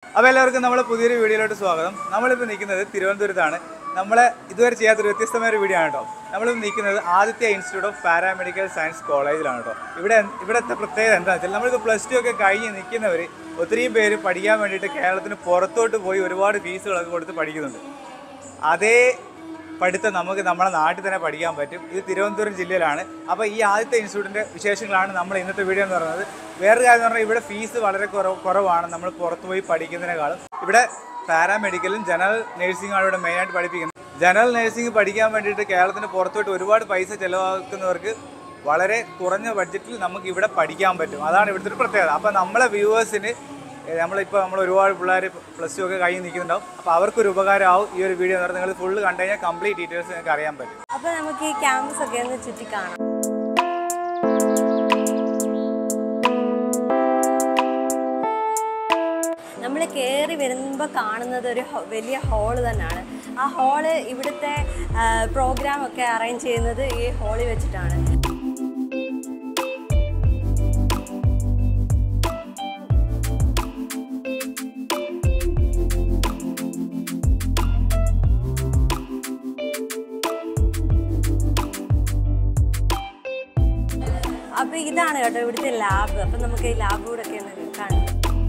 അപ്പോൾ എല്ലാവർക്കും നമ്മളെ പുതിയൊരു വീഡിയോയിലോട്ട് സ്വാഗതം നമ്മളിപ്പോൾ നിൽക്കുന്നത് തിരുവനന്തപുരത്താണ് നമ്മളെ ഇതുവരെ ചെയ്യാത്തൊരു വ്യത്യസ്തമായ ഒരു വീഡിയോ ആണ് കേട്ടോ നമ്മളിപ്പോൾ നിൽക്കുന്നത് Aditya institute of paramedical science കോളേജിലാണ് കേട്ടോ ഇവിടെ ഇവിടുത്തെ പ്രത്യേകത എന്താണെന്ന് വെച്ചാൽ നമ്മളിപ്പോൾ പ്ലസ് ടു ഒക്കെ കഴിഞ്ഞ് നിൽക്കുന്നവർ ഒത്തിരിയും പേര് പഠിക്കാൻ വേണ്ടിയിട്ട് കേരളത്തിന് പുറത്തോട്ട് പോയി ഒരുപാട് ഫീസുകളൊക്കെ കൊടുത്ത് പഠിക്കുന്നുണ്ട് അതേ പഠിത്തം നമുക്ക് നമ്മുടെ നാട്ടിൽ തന്നെ പഠിക്കാൻ പറ്റും ഇത് തിരുവനന്തപുരം ജില്ലയിലാണ് അപ്പോൾ ഈ ആദ്യത്തെ ഇൻസ്റ്റിറ്റ്യൂട്ടിൻ്റെ വിശേഷങ്ങളാണ് നമ്മൾ ഇന്നത്തെ വീഡിയോ എന്ന് പറയുന്നത് വേറൊരു കാര്യം എന്ന് പറഞ്ഞാൽ ഇവിടെ ഫീസ് വളരെ കുറവ് കുറവാണ് നമ്മൾ പുറത്ത് പോയി പഠിക്കുന്നതിനേക്കാളും ഇവിടെ പാരാമെഡിക്കലും ജനറൽ നഴ്സിംഗും ആണ് ഇവിടെ മെയിനായിട്ട് പഠിപ്പിക്കുന്നത് ജനറൽ നഴ്സിംഗ് പഠിക്കാൻ വേണ്ടിയിട്ട് കേരളത്തിന് പുറത്തോട്ട് ഒരുപാട് പൈസ ചിലവാക്കുന്നവർക്ക് വളരെ കുറഞ്ഞ ബഡ്ജറ്റിൽ നമുക്ക് ഇവിടെ പഠിക്കാൻ പറ്റും അതാണ് ഇവിടുത്തെ ഒരു പ്രത്യേകത അപ്പോൾ നമ്മളെ വ്യൂവേഴ്സിന് നമ്മളിപ്പോൾ നമ്മൾ ഒരുപാട് പിള്ളേർ പ്ലസ് ടു ഒക്കെ കഴിഞ്ഞ് നിൽക്കുന്നുണ്ടാവും അപ്പോൾ അവർക്കൊരു ഉപകാരമാവും ഈ ഒരു വീഡിയോ എന്ന് പറഞ്ഞാൽ നിങ്ങൾ ഫുള്ള് കണ്ടു കഴിഞ്ഞാൽ കംപ്ലീറ്റ് ഡീറ്റെയിൽസ് നിങ്ങൾക്ക് അറിയാൻ പറ്റും അപ്പൊ നമുക്ക് ഈ ക്യാമ്പസ് ഒക്കെ ഒന്ന് ചുറ്റി കാണാം നമ്മൾ കയറി വരുമ്പോൾ കാണുന്നത് ഒരു ഹോ- വലിയ ഹാള് തന്നെയാണ് ആ ഹാള് ഇവിടുത്തെ പ്രോഗ്രാം ഒക്കെ അറേഞ്ച് ചെയ്യുന്നത് ഈ ഹാളിൽ വെച്ചിട്ടാണ് അപ്പൊ ഇതാണ് കേട്ടോ ഇവിടുത്തെ ലാബ് അപ്പൊ നമുക്ക് ഈ ലാബ് കൂടെ ഒക്കെ ഒന്ന് കാണാം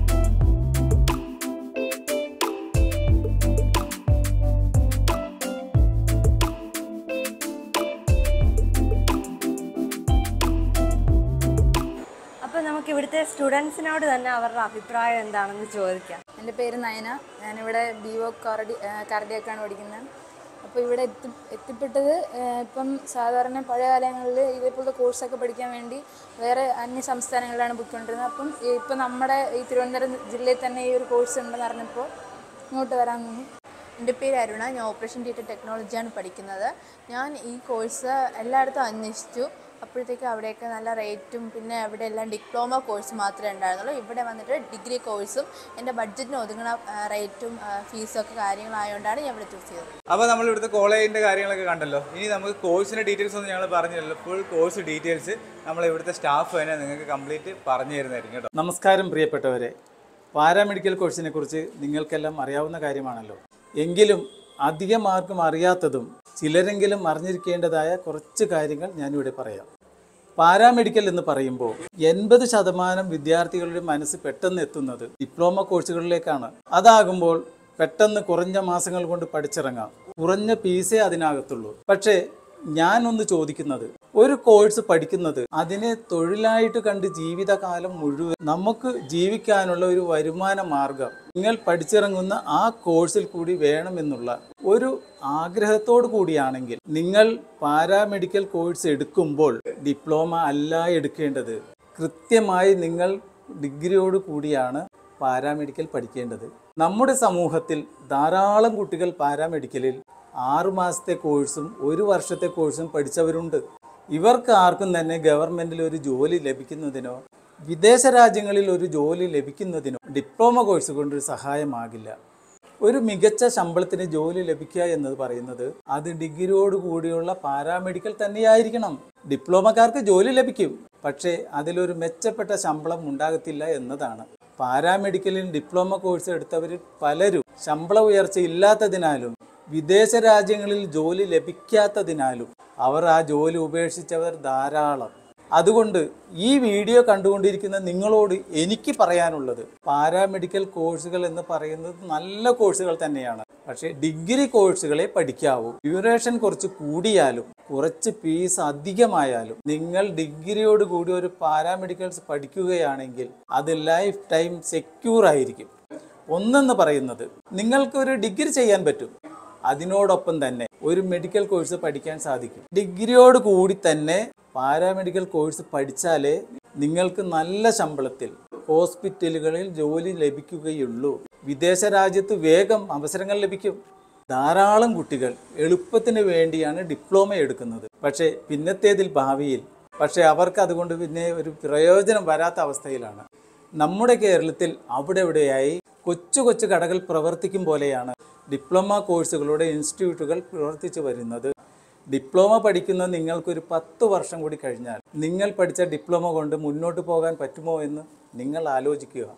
അപ്പൊ നമുക്ക് ഇവിടുത്തെ സ്റ്റുഡൻസിനോട് തന്നെ അവരുടെ അഭിപ്രായം എന്താണെന്ന് ചോദിക്കാം എൻ്റെ പേര് നയന ഞാനിവിടെ ബി ഒ കാർഡി കാർഡിയൊക്കെയാണ് പഠിക്കുന്നത് അപ്പോൾ ഇവിടെ എത്തി എത്തിപ്പെട്ടത് ഏഹ്, ഇപ്പം സാധാരണ പഴയ കാലങ്ങളിൽ ഇതേപോലത്തെ കോഴ്സൊക്കെ പഠിക്കാൻ വേണ്ടി വേറെ അന്യ സംസ്ഥാനങ്ങളിലാണ് പോയിക്കൊണ്ടിരുന്നത് അപ്പം ഈ- ഇപ്പം നമ്മുടെ ഈ തിരുവനന്തപുരം ജില്ലയിൽ തന്നെ ഈ ഒരു കോഴ്സ് ഉണ്ടെന്ന് അറിഞ്ഞപ്പോൾ ഇങ്ങോട്ട് വരാൻ തോന്നി എൻ്റെ പേര് അരുണ ഞാൻ ഓപ്പറേഷൻ തിയേറ്റർ ടെക്നോളജിയാണ് പഠിക്കുന്നത് ഞാൻ ഈ കോഴ്സ് എല്ലായിടത്തും അന്വേഷിച്ചു അപ്പോഴത്തേക്ക് അവിടെയൊക്കെ നല്ല റേറ്റും പിന്നെ അവിടെ എല്ലാം ഡിപ്ലോമ കോഴ്സ് മാത്രമേ ഉണ്ടായിരുന്നുള്ളൂ ഇവിടെ വന്നിട്ട് ഡിഗ്രി കോഴ്സും എൻ്റെ ബഡ്ജറ്റിന് ഒതുങ്ങുന്ന ആ, റേറ്റും ആ, ഫീസും ഒക്കെ കാര്യങ്ങളായതുകൊണ്ടാണ് ഞാൻ ഇവിടെ ചൂസ് ചെയ്തത് അപ്പോൾ നമ്മൾ ഇവിടുത്തെ കോളേജിൻ്റെ കാര്യങ്ങളൊക്കെ കണ്ടല്ലോ ഇനി നമുക്ക് കോഴ്സിൻ്റെ ഡീറ്റെയിൽസ് ഒന്നും ഞങ്ങൾ പറഞ്ഞില്ലല്ലോ ഫുൾ കോഴ്സ് ഡീറ്റെയിൽസ് നമ്മൾ ഇവിടുത്തെ സ്റ്റാഫ് തന്നെ നിങ്ങൾക്ക് കംപ്ലീറ്റ് പറഞ്ഞു തരുന്നതായിരിക്കും കേട്ടോ നമസ്കാരം പ്രിയപ്പെട്ടവരെ പാരാമെഡിക്കൽ കോഴ്സിനെ കുറിച്ച് നിങ്ങൾക്കെല്ലാം അറിയാവുന്ന കാര്യമാണല്ലോ എങ്കിലും അധികം ആർക്കും അറിയാത്തതും ചിലരെങ്കിലും അറിഞ്ഞിരിക്കേണ്ടതായ കുറച്ച് കാര്യങ്ങൾ ഞാനിവിടെ പറയാം പാരാമെഡിക്കൽ എന്ന് പറയുമ്പോൾ എൺപത് ശതമാനം വിദ്യാർത്ഥികളുടെ മനസ്സ് പെട്ടെന്ന് എത്തുന്നത് ഡിപ്ലോമ കോഴ്സുകളിലേക്കാണ് അതാകുമ്പോൾ പെട്ടെന്ന് കുറഞ്ഞ മാസങ്ങൾ കൊണ്ട് പഠിച്ചിറങ്ങാം കുറഞ്ഞ ഫീസേ അതിനകത്തുള്ളൂ പക്ഷേ ഞാനൊന്ന് ചോദിക്കുന്നത് ഒരു കോഴ്സ് പഠിക്കുന്നത് അതിനെ തൊഴിലായിട്ട് കണ്ട് ജീവിതകാലം മുഴുവൻ നമുക്ക് ജീവിക്കാനുള്ള ഒരു വരുമാന മാർഗം നിങ്ങൾ പഠിച്ചിറങ്ങുന്ന ആ കോഴ്സിൽ കൂടി വേണമെന്നുള്ള ഒരു ആഗ്രഹത്തോടു കൂടിയാണെങ്കിൽ നിങ്ങൾ പാരാമെഡിക്കൽ കോഴ്സ് എടുക്കുമ്പോൾ ഡിപ്ലോമ അല്ല എടുക്കേണ്ടത് കൃത്യമായി നിങ്ങൾ ഡിഗ്രിയോട് കൂടിയാണ് പാരാമെഡിക്കൽ പഠിക്കേണ്ടത് നമ്മുടെ സമൂഹത്തിൽ ധാരാളം കുട്ടികൾ പാരാമെഡിക്കലിൽ ആറു മാസത്തെ കോഴ്സും ഒരു വർഷത്തെ കോഴ്സും പഠിച്ചവരുണ്ട് ഇവർക്ക് ആർക്കും തന്നെ ഗവൺമെന്റിൽ ഒരു ജോലി ലഭിക്കുന്നതിനോ വിദേശ രാജ്യങ്ങളിൽ ഒരു ജോലി ലഭിക്കുന്നതിനോ ഡിപ്ലോമ കോഴ്സ് കൊണ്ടൊരു സഹായമാകില്ല ഒരു മികച്ച ശമ്പളത്തിന് ജോലി ലഭിക്കുക എന്നത് പറയുന്നത് അത് ഡിഗ്രിയോട് കൂടിയുള്ള പാരാമെഡിക്കൽ തന്നെയായിരിക്കണം ഡിപ്ലോമക്കാർക്ക് ജോലി ലഭിക്കും പക്ഷേ അതിലൊരു മെച്ചപ്പെട്ട ശമ്പളം ഉണ്ടാകത്തില്ല എന്നതാണ് പാരാമെഡിക്കലിൽ ഡിപ്ലോമ കോഴ്സ് എടുത്തവരിൽ പലരും ശമ്പള ഉയർച്ച ഇല്ലാത്തതിനാലും വിദേശ രാജ്യങ്ങളിൽ ജോലി ലഭിക്കാത്തതിനാലും അവർ ആ ജോലി ഉപേക്ഷിച്ചവർ ധാരാളം അതുകൊണ്ട് ഈ വീഡിയോ കണ്ടുകൊണ്ടിരിക്കുന്ന നിങ്ങളോട് എനിക്ക് പറയാനുള്ളത് പാരാമെഡിക്കൽ കോഴ്സുകൾ എന്ന് പറയുന്നത് നല്ല കോഴ്സുകൾ തന്നെയാണ് പക്ഷേ ഡിഗ്രി കോഴ്സുകളെ പഠിക്കാവൂ ഡ്യൂറേഷൻ കുറച്ച് കൂടിയാലും കുറച്ച് ഫീസ് അധികമായാലും നിങ്ങൾ ഡിഗ്രിയോട് കൂടി ഒരു പാരാമെഡിക്കൽസ് പഠിക്കുകയാണെങ്കിൽ അത് ലൈഫ് ടൈം സെക്യൂർ ആയിരിക്കും ഒന്നെന്ന് പറയുന്നത് നിങ്ങൾക്ക് ഒരു ഡിഗ്രി ചെയ്യാൻ പറ്റും അതിനോടൊപ്പം തന്നെ ഒരു മെഡിക്കൽ കോഴ്സ് പഠിക്കാൻ സാധിക്കും ഡിഗ്രിയോട് കൂടി തന്നെ പാരാമെഡിക്കൽ കോഴ്സ് പഠിച്ചാലേ നിങ്ങൾക്ക് നല്ല ശമ്പളത്തിൽ ഹോസ്പിറ്റലുകളിൽ ജോലി ലഭിക്കുകയുള്ളൂ വിദേശ രാജ്യത്ത് വേഗം അവസരങ്ങൾ ലഭിക്കും ധാരാളം കുട്ടികൾ എളുപ്പത്തിന് വേണ്ടിയാണ് ഡിപ്ലോമ എടുക്കുന്നത് പക്ഷേ പിന്നത്തേതിൽ ഭാവിയിൽ പക്ഷേ അവർക്ക് അതുകൊണ്ട് പിന്നെ ഒരു പ്രയോജനം വരാത്ത അവസ്ഥയിലാണ് നമ്മുടെ കേരളത്തിൽ അവിടെ ഇവിടെയായി കൊച്ചു കൊച്ചു കടകൾ പ്രവർത്തിക്കും പോലെയാണ് ഡിപ്ലോമ കോഴ്സുകളുടെ ഇൻസ്റ്റിറ്റ്യൂട്ടുകൾ പ്രവർത്തിച്ചു വരുന്നത് ഡിപ്ലോമ പഠിക്കുന്ന നിങ്ങൾക്കൊരു പത്ത് വർഷം കൂടി കഴിഞ്ഞാൽ നിങ്ങൾ പഠിച്ച ഡിപ്ലോമ കൊണ്ട് മുന്നോട്ട് പോകാൻ പറ്റുമോ എന്ന് നിങ്ങൾ ആലോചിക്കുക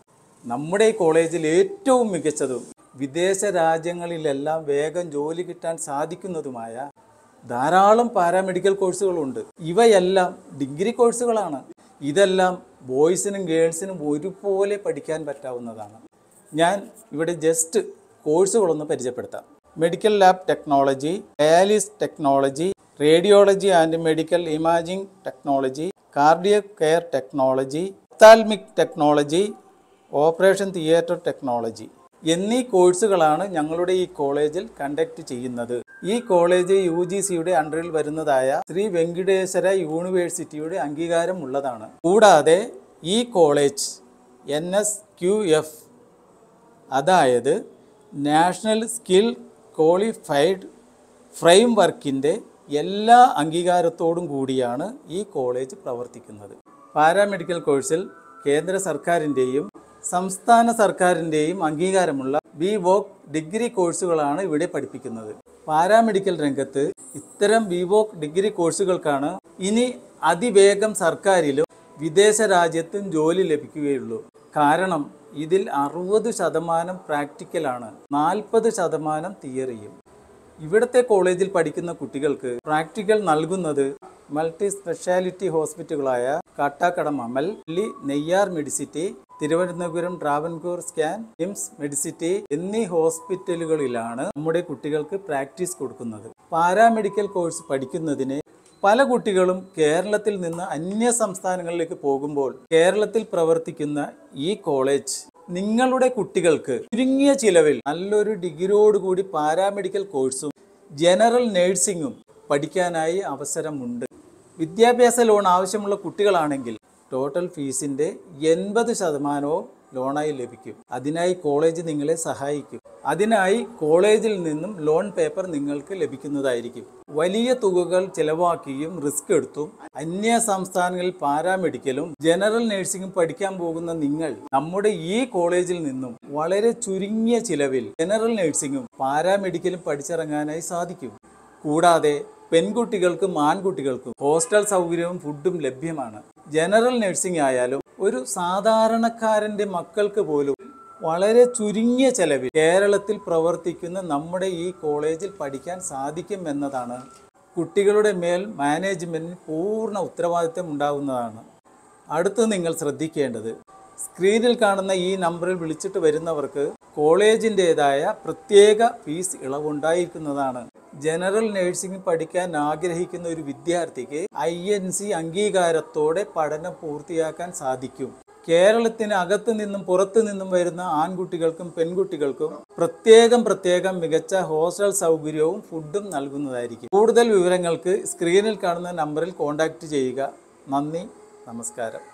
നമ്മുടെ ഈ കോളേജിൽ ഏറ്റവും മികച്ചതും വിദേശ രാജ്യങ്ങളിലെല്ലാം വേഗം ജോലി കിട്ടാൻ സാധിക്കുന്നതുമായ ധാരാളം പാരാമെഡിക്കൽ കോഴ്സുകളുണ്ട് ഇവയെല്ലാം ഡിഗ്രി കോഴ്സുകളാണ് ഇതെല്ലാം ബോയ്സിനും ഗേൾസിനും ഒരുപോലെ പഠിക്കാൻ പറ്റാവുന്നതാണ് ഞാൻ ഇവിടെ ജസ്റ്റ് കോഴ്സുകളൊന്ന് പരിചയപ്പെടുത്താം medical lab technology dialysis technology radiology and medical imaging technology cardiac care technology ophthalmic technology operation theatre technology എന്നീ കോഴ്സുകളാണ് ഞങ്ങളുടെ ഈ കോളേജിൽ കണ്ടക്ട് ചെയ്യുന്നത് ഈ കോളേജ് യു ജി സിയുടെ അണ്ടറിൽ വരുന്നതായ ശ്രീ വെങ്കടേശ്വര യൂണിവേഴ്സിറ്റിയുടെ അംഗീകാരം ഉള്ളതാണ് കൂടാതെ ഈ college N S Q F അതായത് നാഷണൽ സ്കിൽ ക്വാളിഫൈഡ് ഫ്രെയിം വർക്കിൻ്റെ എല്ലാ അംഗീകാരത്തോടും കൂടിയാണ് ഈ കോളേജ് പ്രവർത്തിക്കുന്നത് പാരാമെഡിക്കൽ കോഴ്സിൽ കേന്ദ്ര സർക്കാരിൻ്റെയും സംസ്ഥാന സർക്കാരിൻ്റെയും അംഗീകാരമുള്ള ബി വോക്ക് ഡിഗ്രി കോഴ്സുകളാണ് ഇവിടെ പഠിപ്പിക്കുന്നത് പാരാമെഡിക്കൽ രംഗത്ത് ഇത്തരം ബി വോക്ക് ഡിഗ്രി കോഴ്സുകൾക്കാണ് ഇനി അതിവേഗം സർക്കാരിലും വിദേശ രാജ്യത്തും ജോലി ലഭിക്കുകയുള്ളൂ കാരണം ഇതിൽ അറുപത് ശതമാനം പ്രാക്ടിക്കലാണ് നാൽപ്പത് ശതമാനം തിയറിയും ഇവിടുത്തെ കോളേജിൽ പഠിക്കുന്ന കുട്ടികൾക്ക് പ്രാക്ടിക്കൽ നൽകുന്നത് മൾട്ടി സ്പെഷ്യാലിറ്റി ഹോസ്പിറ്റലുകളായ കാട്ടാക്കട മമൽ Delhi Neyyar medicity Thiruvananthapuram Travancore scan KIMS medicity എന്നീ ഹോസ്പിറ്റലുകളിലാണ് നമ്മുടെ കുട്ടികൾക്ക് പ്രാക്ടീസ് കൊടുക്കുന്നത് പാരാമെഡിക്കൽ കോഴ്സ് പഠിക്കുന്നതിന് പല കുട്ടികളും കേരളത്തിൽ നിന്ന് അന്യ സംസ്ഥാനങ്ങളിലേക്ക് പോകുമ്പോൾ കേരളത്തിൽ പ്രവർത്തിക്കുന്ന ഈ കോളേജ് നിങ്ങളുടെ കുട്ടികൾക്ക് ചുരുങ്ങിയ ചിലവിൽ നല്ലൊരു ഡിഗ്രിയോടുകൂടി പാരാമെഡിക്കൽ കോഴ്സും ജനറൽ നേഴ്സിംഗും പഠിക്കാനായി അവസരമുണ്ട് വിദ്യാഭ്യാസ ലോൺ ആവശ്യമുള്ള കുട്ടികളാണെങ്കിൽ ടോട്ടൽ ഫീസിന്റെ എൺപത് ശതമാനവും ലോണായി ലഭിക്കും അതിനായി കോളേജ് നിങ്ങളെ സഹായിക്കും അതിനായി കോളേജിൽ നിന്നും ലോൺ പേപ്പർ നിങ്ങൾക്ക് ലഭിക്കുന്നതായിരിക്കും വലിയ തുകകൾ ചെലവാക്കിയും റിസ്ക് എടുത്തും അന്യ സംസ്ഥാനങ്ങളിൽ പാരാമെഡിക്കലും ജനറൽ നഴ്സിംഗും പഠിക്കാൻ പോകുന്ന നിങ്ങൾ നമ്മുടെ ഈ കോളേജിൽ നിന്നും വളരെ ചുരുങ്ങിയ ചിലവിൽ ജനറൽ നഴ്സിംഗും പാരാമെഡിക്കലും പഠിച്ചിറങ്ങാനായി സാധിക്കും കൂടാതെ പെൺകുട്ടികൾക്കും ആൺകുട്ടികൾക്കും ഹോസ്റ്റൽ സൗകര്യവും ഫുഡും ലഭ്യമാണ് ജനറൽ നഴ്സിംഗ് ആയാലും ഒരു സാധാരണക്കാരന്റെ മക്കൾക്ക് പോലും വളരെ ചുരുങ്ങിയ ചെലവിൽ കേരളത്തിൽ പ്രവർത്തിക്കുന്ന നമ്മുടെ ഈ കോളേജിൽ പഠിക്കാൻ സാധിക്കും എന്നതാണ് കുട്ടികളുടെ മേൽ മാനേജ്മെന്റിന് പൂർണ്ണ ഉത്തരവാദിത്തം ഉണ്ടാകുന്നതാണ് അടുത്ത് നിങ്ങൾ ശ്രദ്ധിക്കേണ്ടത് സ്ക്രീനിൽ കാണുന്ന ഈ നമ്പറിൽ വിളിച്ചിട്ട് വരുന്നവർക്ക് കോളേജിൻ്റെതായ പ്രത്യേക ഫീസ് ഇളവുണ്ടായിരിക്കുന്നതാണ് ജനറൽ നഴ്സിംഗ് പഠിക്കാൻ ആഗ്രഹിക്കുന്ന ഒരു വിദ്യാർത്ഥിക്ക് ഐ എൻ സി അംഗീകാരത്തോടെ പഠനം പൂർത്തിയാക്കാൻ സാധിക്കും കേരളത്തിന് അകത്തു നിന്നും പുറത്തു നിന്നും വരുന്ന ആൺകുട്ടികൾക്കും പെൺകുട്ടികൾക്കും പ്രത്യേകം പ്രത്യേകം മികച്ച ഹോസ്റ്റൽ സൗകര്യവും ഫുഡും നൽകുന്നതായിരിക്കും കൂടുതൽ വിവരങ്ങൾക്ക് സ്ക്രീനിൽ കാണുന്ന നമ്പറിൽ കോൺടാക്റ്റ് ചെയ്യുക നന്ദി നമസ്കാരം